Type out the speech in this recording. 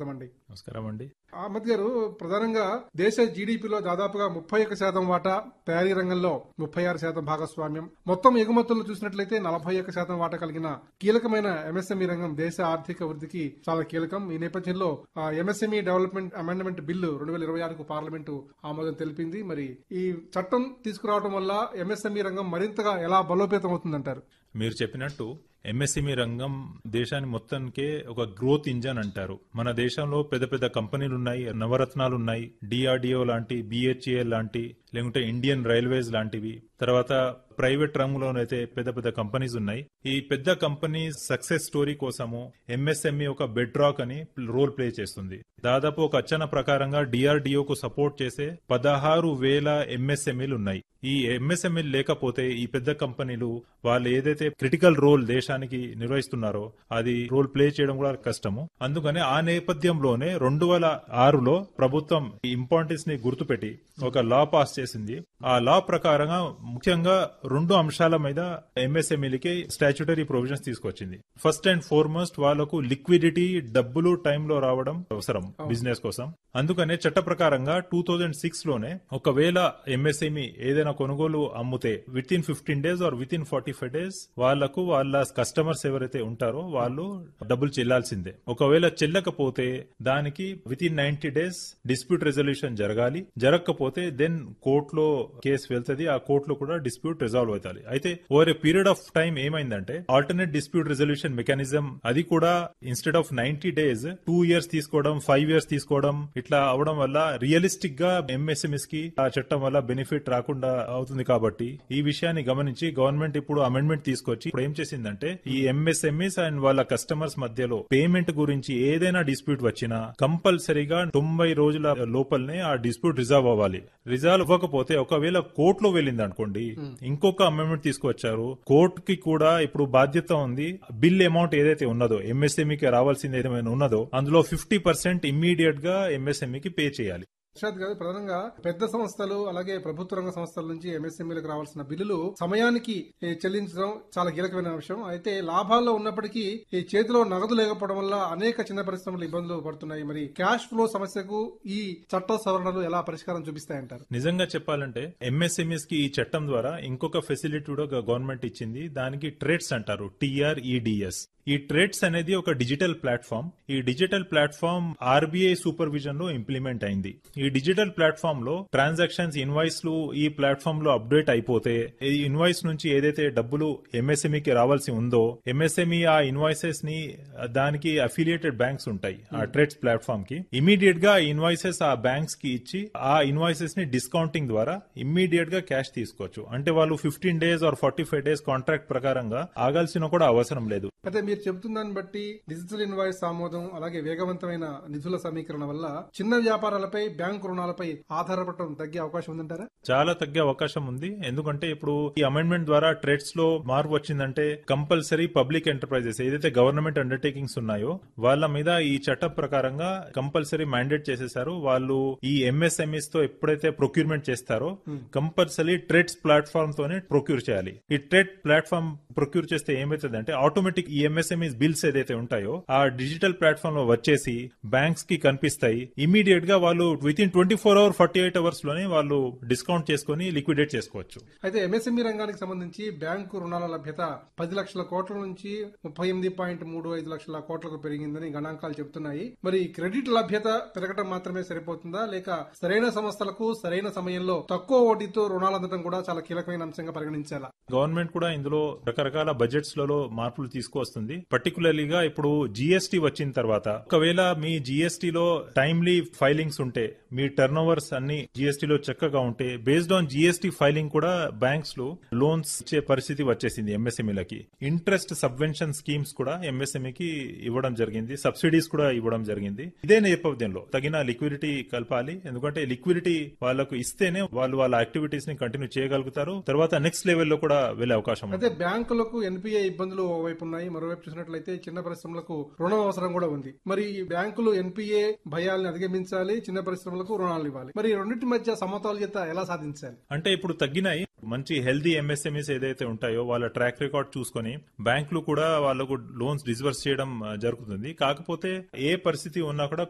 స్వాగతం అండి నమస్కారం అండి అహ్మద్ గారు ప్రధానంగా దేశ జీడిపిలో దాదాపుగా ముప్పై ఒక్క శాతం వాటా తయారీ రంగంలో ముప్పై ఆరు శాతం భాగస్వామ్యం మొత్తం ఎగుమతులు చూసినట్లయితే నలభై ఒక్క శాతం వాటా కలిగిన కీలకమైన ఎంఎస్ఎంఈ రంగం దేశ ఆర్థిక వృద్ధికి చాలా కీలకం ఈ నేపథ్యంలో ఎంఎస్ఎంఈ డెవలప్మెంట్ అమెండ్మెంట్ బిల్లు రెండు వేల ఇరవై ఆరుకు పార్లమెంటు ఆమోదం తెలిపింది మరి ఈ చట్టం తీసుకురావడం వల్ల ఎంఎస్ఎంఈ రంగం మరింతగా ఎలా బలోపేతం అవుతుందంటారు మీరు చెప్పినట్టు ఎంఎస్ఎంఈ రంగం దేశాన్ని మొత్తానికే ఒక గ్రోత్ ఇంజన్ అంటారు మన దేశంలో పెద్ద పెద్ద కంపెనీలు ఉన్నాయి నవరత్నాలు ఉన్నాయి డిఆర్డిఓ లాంటి బిహెచ్ఏఎల్ లాంటి లేకుంటే ఇండియన్ రైల్వేస్ లాంటివి తర్వాత ప్రైవేట్ రంగంలోనైతే పెద్ద పెద్ద కంపెనీస్ ఉన్నాయి ఈ పెద్ద కంపెనీ సక్సెస్ స్టోరీ కోసము ఎంఎస్ఎంఈ ఒక బెడ్ రాక్ అని రోల్ ప్లే చేస్తుంది దాదాపు ఒక అంచనా ప్రకారంగా డిఆర్డిఓకు సపోర్ట్ చేసే పదహారు వేల ఎంఎస్ఎంఈలు ఉన్నాయి ఈ ఎంఎస్ఎంఈ లేకపోతే ఈ పెద్ద కంపెనీలు వాళ్ళు ఏదైతే క్రిటికల్ రోల్ దేశానికి నిర్వహిస్తున్నారో అది రోల్ ప్లే చేయడం కూడా కష్టము అందుకని ఆ నేపథ్యంలోనే రెండు వేల ఆరులో ప్రభుత్వం ఈ ఇంపార్టెన్స్ ని గుర్తుపెట్టి ఒక లా పాస్ చేసింది ఆ లా ప్రకారంగా ముఖ్యంగా రెండు అంశాల మీద ఎంఎస్ఎంఈలకి స్టాచ్యుటరీ ప్రొవిజన్స్ తీసుకొచ్చింది ఫస్ట్ అండ్ ఫార్మోస్ట్ వాళ్ళకు లిక్విడిటీ డబ్బులు టైంలో రావడం అవసరం బిజినెస్ కోసం అందుకనే చట్ట ప్రకారంగా టూ థౌజండ్ సిక్స్ లోనే ఒకవేళ ఎంఎస్ఎంఈ ఏదైనా కొనుగోలు అమ్ముతే within fifteen days or within forty five days వాళ్లకు వాళ్ళ కస్టమర్స్ ఎవరైతే ఉంటారో వాళ్ళు డబ్బులు చెల్లాల్సిందే ఒకవేళ చెల్లకపోతే దానికి within ninety days dispute resolution జరగాలి జరగకపోతే దెన్ కోర్టులో కేసు వెళ్తుంది ఆ కోర్టులో కూడా డిస్ప్యూట్ రిజాల్వ్ అవుతాయి అయితే over a period of time ఏమైందంటే ఆల్టర్నేట్ డిస్ప్యూట్ రెజల్యూషన్ మెకానిజం అది కూడా instead of ninety days two years తీసుకోవడం ఫైవ్ ఇయర్స్ తీసుకోవడం ఇట్లా అవడం వల్ల రియలిస్టిక్ గా ఎంఎస్ఎంఎస్ కి ఆ చట్టం వల్ల బెనిఫిట్ రాకుండా అవుతుంది కాబట్టి ఈ విషయాన్ని గమనించి గవర్నమెంట్ ఇప్పుడు అమెండ్మెంట్ తీసుకొచ్చి ఇప్పుడు ఏం చేసిందంటే ఈ ఎంఎస్ఎంఎస్ అండ్ వాళ్ళ కస్టమర్స్ మధ్యలో పేమెంట్ గురించి ఏదైనా డిస్ప్యూట్ వచ్చినా కంపల్సరీగా తొంభై రోజుల లోపలనే ఆ డిస్ప్యూట్ రిజాల్వ్ అవ్వాలి రిజాల్వ్ అవ్వకపోతే ఒకవేళ కోర్టులో వెళ్ళింది అనుకోండి ఇంకొక అమెండ్మెంట్ తీసుకొచ్చారు కోర్టుకి కూడా ఇప్పుడు బాధ్యత ఉంది బిల్ అమౌంట్ ఏదైతే ఉన్నదో ఎంఎస్ఎంఈకి రావాల్సింది ఏదైనా ఉన్నదో అందులో ఫిఫ్టీ పర్సెంట్ ఇమ్మీడియట్ గా ఎంఎస్ఎంఈకి పే చేయాలి ప్రసాద్ గారు ప్రధానంగా పెద్ద సంస్థలు అలాగే ప్రభుత్వ రంగ సంస్థల నుంచి ఎంఎస్ఎంఈలకు రావాల్సిన బిల్లులు సమయానికి ఏ, చెల్లించడం చాలా కీలకమైన విషయం అయితే లాభాల్లో ఉన్నప్పటికీ ఈ చేతిలో నగదు లేకపోవడం వల్ల అనేక చిన్న పరిశ్రమలు ఇబ్బందులు పడుతున్నాయి మరి క్యాష్ ఫ్లో సమస్యకు ఈ చట్ట సవరణలు ఎలా పరిష్కారం చూపిస్తాయంటారు నిజంగా చెప్పాలంటే ఎంఎస్ఎంఎస్ కి ఈ చట్టం ద్వారా ఇంకొక ఫెసిలిటీ కూడా గవర్నమెంట్ ఇచ్చింది దానికి ట్రేడ్స్ అంటారు టిఆర్ఈడిఎస్ ఈ ట్రేడ్స్ అనేది ఒక డిజిటల్ ప్లాట్ఫామ్ ఈ డిజిటల్ ప్లాట్ఫామ్ ఆర్బీఐ సూపర్విజన్ లో ఇంప్లిమెంట్ అయింది ఈ డిజిటల్ ప్లాట్ఫామ్ లో ట్రాన్సాక్షన్స్ ఇన్వాయిస్ లు ఈ ప్లాట్ఫామ్ లో అప్డేట్ అయిపోతే ఈ ఇన్వాయిస్ నుంచి ఏదైతే డబ్బులు ఎంఎస్ఎంఈకి రావాల్సి ఉందో ఎంఎస్ఎంఈ ఆ ఇన్వాయిసెస్ ని దానికి అఫిలియేటెడ్ బ్యాంక్స్ ఉంటాయి ఆ ట్రేడ్స్ ప్లాట్ఫామ్ కి ఇమీడియట్ గా ఇన్వాయిసెస్ ఆ బ్యాంక్స్ కి ఇచ్చి ఆ ఇన్వాయిసెస్ ని డిస్కౌంటింగ్ ద్వారా ఇమ్మీడియట్ గా క్యాష్ తీసుకోవచ్చు అంటే వాళ్ళు fifteen days or forty five days contract ప్రకారంగా ఆగాల్సిన కూడా అవసరం లేదు అయితే మీరు చెబుతున్న దాన్ని బట్టి డిజిటల్ ఇన్వాయిస్ ఆమోదం అలాగే వేగవంతమైన నిధుల సమీకరణ వల్ల చిన్న వ్యాపారాలపై బ్యాంకు రుణాలపై ఆధారపడటం తగ్గే అవకాశం ఉందంటారా చాలా తగ్గే అవకాశం ఉంది ఎందుకంటే ఇప్పుడు ఈ అమెండ్మెంట్ ద్వారా ట్రేడ్స్ లో మార్పు వచ్చిందంటే కంపల్సరీ పబ్లిక్ ఎంటర్ప్రైజెస్ ఏదైతే గవర్నమెంట్ అండర్టేకింగ్స్ ఉన్నాయో వాళ్ళ మీద ఈ చట్టం ప్రకారంగా కంపల్సరీ మ్యాండేట్ చేసేసారు వాళ్ళు ఈ ఎంఎస్ఎంఈస్ తో ఎప్పుడైతే ప్రొక్యూర్మెంట్ చేస్తారో కంపల్సరీ ట్రేడ్స్ ప్లాట్ఫామ్ తోనే ప్రొక్యూర్ చేయాలి ఈ ట్రేడ్ ప్లాట్ఫామ్ ప్రొక్యూర్ చేస్తే ఏమైతుందంటే ఆటోమేటిక్ ఈ ఎంఎస్ఎంఈస్ బిల్స్ ఏదైతే ఉంటాయో ఆ డిజిటల్ ప్లాట్ఫామ్ లో వచ్చేసి బ్యాంక్స్ కి కనిపిస్తాయి ఇమీడియట్ గా వాళ్ళు within twenty four hour forty eight hours లోనే వాళ్ళు డిస్కౌంట్ చేసుకుని లిక్విడేట్ చేసుకోవచ్చు అయితే ఎంఎస్ఎంఈ రంగానికి సంబంధించి బ్యాంకు రుణాల లభ్యత పది లక్షల కోట్ల నుంచి ముప్పై ఎనిమిది పాయింట్ మూడు ఐదు లక్షల కోట్లకు పెరిగిందని గణాంకాలు చెబుతున్నాయి మరి క్రెడిట్ లభ్యత పెరగడం మాత్రమే సరిపోతుందా లేక సరైన సంస్థలకు సరైన సమయంలో తక్కువ వడ్డీతో రుణాలు అందడం కూడా చాలా కీలకమైన అంశంగా పరిగణించాలా గవర్నమెంట్ కూడా ఇందులో రకరకాల బడ్జెట్స్ లలో మార్పులు తీసుకువస్తుంది పర్టికులర్లీగా ఇప్పుడు జిఎస్టీ వచ్చిన తర్వాత ఒకవేళ మీ జిఎస్టీ లో టైమ్లీ ఫైలింగ్స్ ఉంటే మీ టర్న్ ఓవర్స్ అన్ని జిఎస్టీ లో చక్కగా ఉంటే బేస్డ్ ఆన్ జిఎస్టీ ఫైలింగ్ కూడా బ్యాంక్స్ లో లోన్స్ ఇచ్చే పరిస్థితి వచ్చేసింది ఎంఎస్ఎంఈలకి ఇంట్రెస్ట్ సబ్వెన్షన్ స్కీమ్స్ కూడా ఎంఎస్ఎంఈకి ఇవ్వడం జరిగింది సబ్సిడీస్ కూడా ఇవ్వడం జరిగింది ఇదే నేపథ్యంలో తగిన లిక్విడిటీ కలపాలి ఎందుకంటే లిక్విడిటీ వాళ్ళకు ఇస్తేనే వాళ్ళు వాళ్ళ యాక్టివిటీస్ ని కంటిన్యూ చేయగలుగుతారు తర్వాత నెక్స్ట్ లెవెల్లో కూడా వెళ్లే అవకాశం ఉంది అయితే బ్యాంకులకు ఎన్పిఏ ఇబ్బందులు ఓవైపు ఉన్నాయి మరోవైపు చూసినట్లయితే చిన్న పరిశ్రమలకు రుణం అవసరం కూడా ఉంది మరి ఈ బ్యాంకులు ఎన్పిఏ భయాల్ని అధిగమించాలి చిన్న పరిశ్రమలకు రుణాలు ఇవ్వాలి మరి ఈ రెండింటి మధ్య సమతౌల్యత ఎలా సాధించాలి అంటే ఇప్పుడు తగ్గినాయి మంచి హెల్దీ ఎంఎస్ఎంఈస్ ఏదైతే ఉంటాయో వాళ్ళ ట్రాక్ రికార్డ్ చూసుకొని బ్యాంకులు కూడా వాళ్ళకు లోన్స్ డిస్బర్స్ చేయడం ఆ, జరుగుతుంది కాకపోతే ఏ పరిస్థితి ఉన్నా కూడా